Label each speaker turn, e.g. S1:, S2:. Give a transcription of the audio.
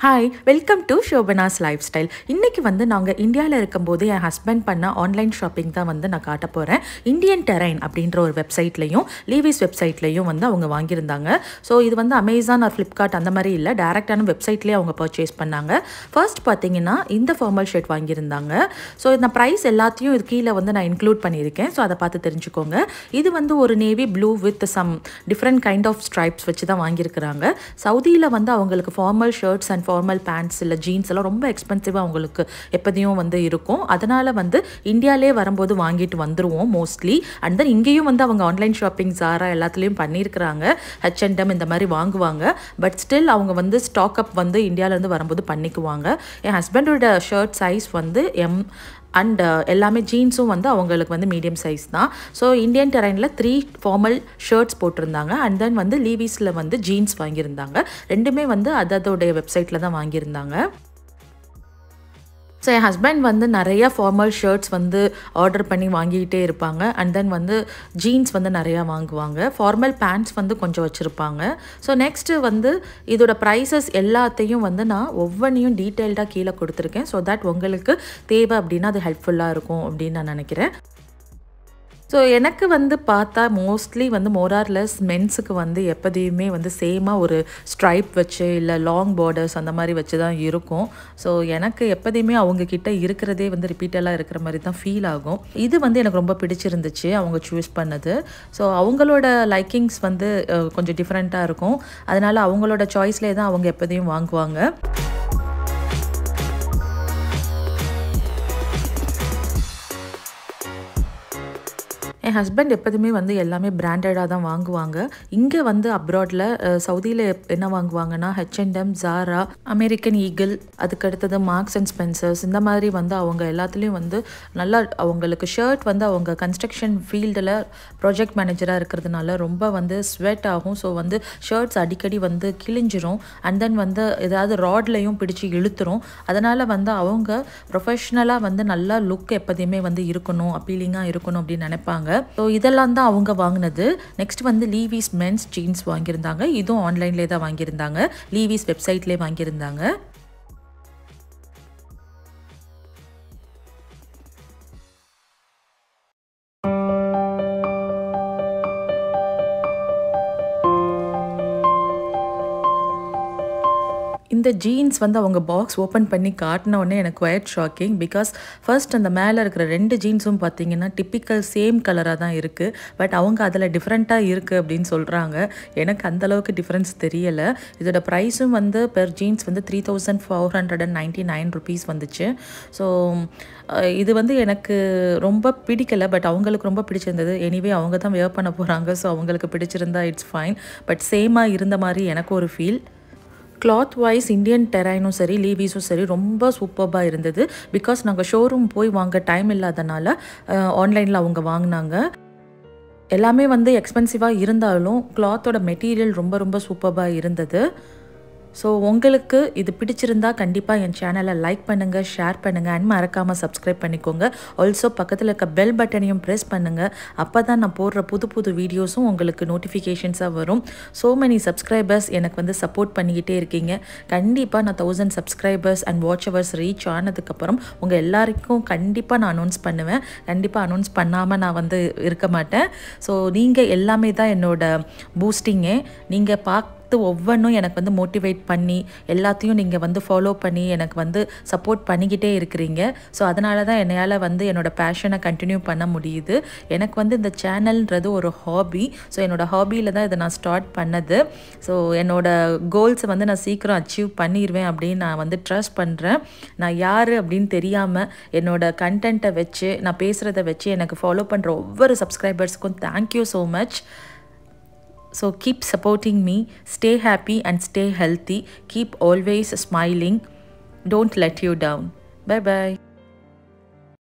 S1: Hi welcome to Shobana's lifestyle இன்றைக்கி வந்து நாங்கள் இந்தியாவில் இருக்கும்போது என் ஹஸ்பண்ட் பண்ண ஆன்லைன் ஷாப்பிங் தான் வந்து நான் காட்ட போகிறேன் இந்தியன் டெரைன் அப்படின்ற ஒரு வெப்சைட்லையும் லீவிஸ் வெப்சைட்லையும் வந்து அவங்க வாங்கியிருந்தாங்க ஸோ இது வந்து அமேசான் ஆர் ஃப்ளிப்கார்ட் அந்த மாதிரி இல்லை டேரெக்டான வெப்சைட்லேயே அவங்க பர்ச்சேஸ் பண்ணாங்க ஃபர்ஸ்ட் பார்த்தீங்கன்னா இந்த ஃபார்மல் ஷர்ட் வாங்கியிருந்தாங்க ஸோ இந்த ப்ரைஸ் எல்லாத்தையும் இது கீழே வந்து நான் இன்க்ளூட் பண்ணியிருக்கேன் ஸோ அதை பார்த்து தெரிஞ்சுக்கோங்க இது வந்து ஒரு navy blue with some different kind of stripes வச்சு தான் வாங்கியிருக்கிறாங்க சவுதியில் வந்து அவங்களுக்கு formal shirts and formal pants இல்லை ஜீன்ஸ் எல்லாம் ரொம்ப எக்ஸ்பென்சிவாக அவங்களுக்கு எப்போதையும் வந்து இருக்கும் அதனால் வந்து இந்தியாவிலே வரும்போது வாங்கிட்டு வந்துருவோம் மோஸ்ட்லி அண்ட் தென் இங்கேயும் வந்து அவங்க ஆன்லைன் ஷாப்பிங் ஜாரா எல்லாத்துலேயும் பண்ணியிருக்கிறாங்க ஹெச்என்டம் இந்த மாதிரி வாங்குவாங்க பட் ஸ்டில் அவங்க வந்து ஸ்டாக் அப் வந்து இந்தியாவிலேருந்து வரும்போது பண்ணிக்குவாங்க என் ஹஸ்பண்டோட ஷர்ட் சைஸ் வந்து எம் அண்ட் எல்லாமே ஜீன்ஸும் வந்து அவங்களுக்கு வந்து மீடியம் சைஸ் தான் ஸோ இந்தியன் டெரைனில் த்ரீ ஃபார்மல் ஷர்ட்ஸ் போட்டிருந்தாங்க அண்ட் தென் வந்து லீவிஸில் வந்து ஜீன்ஸ் வாங்கியிருந்தாங்க ரெண்டுமே வந்து அதோடைய வெப்சைட்டில் தான் வாங்கியிருந்தாங்க ஸோ என் ஹஸ்பண்ட் வந்து நிறைய ஃபார்மல் ஷர்ட்ஸ் வந்து ஆர்டர் பண்ணி வாங்கிக்கிட்டே இருப்பாங்க அண்ட் தென் வந்து ஜீன்ஸ் வந்து நிறையா வாங்குவாங்க ஃபார்மல் பேண்ட்ஸ் வந்து கொஞ்சம் வச்சுருப்பாங்க ஸோ நெக்ஸ்ட்டு வந்து இதோட ப்ரைஸஸ் எல்லாத்தையும் வந்து நான் ஒவ்வொன்றையும் டீட்டெயில்டாக கீழே கொடுத்துருக்கேன் ஸோ தட் உங்களுக்கு தேவை அப்படின்னா அது ஹெல்ப்ஃபுல்லாக இருக்கும் அப்படின்னு நான் நினைக்கிறேன் ஸோ எனக்கு வந்து பார்த்தா மோஸ்ட்லி வந்து மோரார்லெஸ் மென்ஸுக்கு வந்து எப்போதையுமே வந்து சேமாக ஒரு ஸ்ட்ரைப் வச்சு இல்லை லாங் பார்டர்ஸ் அந்த மாதிரி வச்சு தான் இருக்கும் ஸோ எனக்கு எப்போதையுமே அவங்கக்கிட்ட இருக்கிறதே வந்து ரிப்பீட்டலாக இருக்கிற மாதிரி தான் ஃபீல் ஆகும் இது வந்து எனக்கு ரொம்ப பிடிச்சிருந்துச்சு அவங்க சூஸ் பண்ணது ஸோ அவங்களோட லைக்கிங்ஸ் வந்து கொஞ்சம் டிஃப்ரெண்ட்டாக இருக்கும் அதனால் அவங்களோட சாய்ஸ்லேயே தான் அவங்க எப்போதையும் வாங்குவாங்க என் ஹஸ்பண்ட் எப்போதுமே வந்து எல்லாமே பிராண்டடாக தான் வாங்குவாங்க இங்கே வந்து அப்ராடில் சவுதியில் என்ன வாங்குவாங்கன்னா ஹெச்என்டம் ஜாரா அமெரிக்கன் ஈகிள் அதுக்கடுத்தது மார்க்ஸ் அண்ட் ஸ்பென்சர்ஸ் இந்த மாதிரி வந்து அவங்க எல்லாத்துலேயும் வந்து நல்லா அவங்களுக்கு ஷர்ட் வந்து அவங்க கன்ஸ்ட்ரக்ஷன் ஃபீல்டில் ப்ராஜெக்ட் மேனேஜராக இருக்கிறதுனால ரொம்ப வந்து ஸ்வெட் ஆகும் ஸோ வந்து ஷர்ட்ஸ் அடிக்கடி வந்து கிழிஞ்சிரும் அண்ட் தென் வந்து ஏதாவது ராட்லையும் பிடிச்சி இழுத்துரும் அதனால் வந்து அவங்க ப்ரொஃபஷ்னலாக வந்து நல்லா லுக் எப்போதையுமே வந்து இருக்கணும் அப்பீலிங்காக இருக்கணும் அப்படின்னு நினைப்பாங்க ஸோ இதெல்லாம் தான் அவங்க வாங்கினது நெக்ஸ்ட் வந்து லீவிஸ் மென்ஸ் ஜீன்ஸ் வாங்கியிருந்தாங்க இதுவும் ஆன்லைன்லேயே தான் வாங்கியிருந்தாங்க லீவிஸ் வெப்சைட்லேயே வாங்கியிருந்தாங்க இந்த ஜீன்ஸ் வந்து அவங்க பாக்ஸ் ஓப்பன் பண்ணி காட்டின உடனே எனக்கு குவைட் ஷாக்கிங் பிகாஸ் ஃபர்ஸ்ட் அந்த மேலே இருக்கிற ரெண்டு ஜீன்ஸும் பார்த்தீங்கன்னா டிப்பிக்கல் சேம் கலராக தான் இருக்குது பட் அவங்க அதில் டிஃப்ரெண்ட்டாக இருக்குது அப்படின்னு சொல்கிறாங்க எனக்கு அந்தளவுக்கு டிஃப்ரென்ஸ் தெரியலை இதோட ப்ரைஸும் வந்து பெர் ஜீன்ஸ் வந்து three thousand four hundred and ninety nine rupees வந்துச்சு ஸோ இது வந்து எனக்கு ரொம்ப பிடிக்கலை பட் அவங்களுக்கு ரொம்ப பிடிச்சிருந்தது எனிவே அவங்க தான் வேர் பண்ண போகிறாங்க ஸோ அவங்களுக்கு பிடிச்சிருந்தா இட்ஸ் ஃபைன் பட் சேமாக இருந்த மாதிரி எனக்கு ஒரு ஃபீல் கிளாத் வைஸ் இந்தியன் டெரைனும் சரி லீவிஸும் சரி ரொம்ப சூப்பர்பாக இருந்தது பிகாஸ் நாங்கள் ஷோரூம் போய் வாங்க டைம் இல்லாதனால ஆன்லைனில் அவங்க வாங்கினாங்க எல்லாமே வந்து எக்ஸ்பென்சிவாக இருந்தாலும் கிளாத்தோட மெட்டீரியல் ரொம்ப ரொம்ப சூப்பர்பாக இருந்தது ஸோ உங்களுக்கு இது பிடிச்சிருந்தா கண்டிப்பாக என் சேனலை லைக் பண்ணுங்கள் ஷேர் பண்ணுங்கள் அண்ட் மறக்காமல் சப்ஸ்கிரைப் பண்ணிக்கோங்க ஆல்சோ பக்கத்தில் இருக்க பெல் பட்டனையும் ப்ரெஸ் பண்ணுங்கள் அப்போ தான் நான் போடுற புது புது வீடியோஸும் உங்களுக்கு நோட்டிஃபிகேஷன்ஸாக வரும் ஸோ மெனி சப்ஸ்கிரைபர்ஸ் எனக்கு வந்து சப்போர்ட் பண்ணிக்கிட்டே இருக்கீங்க கண்டிப்பாக நான் thousand subscribers and watch hours reach ஆனதுக்கப்புறம் உங்கள் எல்லாருக்கும் கண்டிப்பாக நான் அனௌன்ஸ் பண்ணுவேன் கண்டிப்பாக அனௌன்ஸ் பண்ணாமல் நான் வந்து இருக்க மாட்டேன் ஸோ நீங்கள் எல்லாமே தான் என்னோட பூஸ்டிங்கே நீங்கள் பார்த்து பார்த்து ஒவ்வொன்றும் எனக்கு வந்து மோட்டிவேட் பண்ணி எல்லாத்தையும் நீங்கள் வந்து ஃபாலோ பண்ணி எனக்கு வந்து சப்போர்ட் பண்ணிக்கிட்டே இருக்கிறீங்க ஸோ அதனால தான் என்னையால் வந்து என்னோடய பேஷனை கண்டினியூ பண்ண முடியுது எனக்கு வந்து இந்த சேனல்ன்றது ஒரு ஹாபி ஸோ என்னோடய ஹாபியில் தான் இதை நான் ஸ்டார்ட் பண்ணது ஸோ என்னோடய கோல்ஸை வந்து நான் சீக்கிரம் அச்சீவ் பண்ணிடுவேன் அப்படின்னு நான் வந்து ட்ரஸ்ட் பண்ணுறேன் நான் யார் அப்படின்னு தெரியாமல் என்னோடய கண்டென்ட்டை வச்சு நான் பேசுகிறத வச்சு எனக்கு ஃபாலோ பண்ணுற ஒவ்வொரு சப்ஸ்கிரைபர்ஸுக்கும் thank you so much So keep supporting me, stay happy and stay healthy, keep always smiling, don't let you down. Bye bye.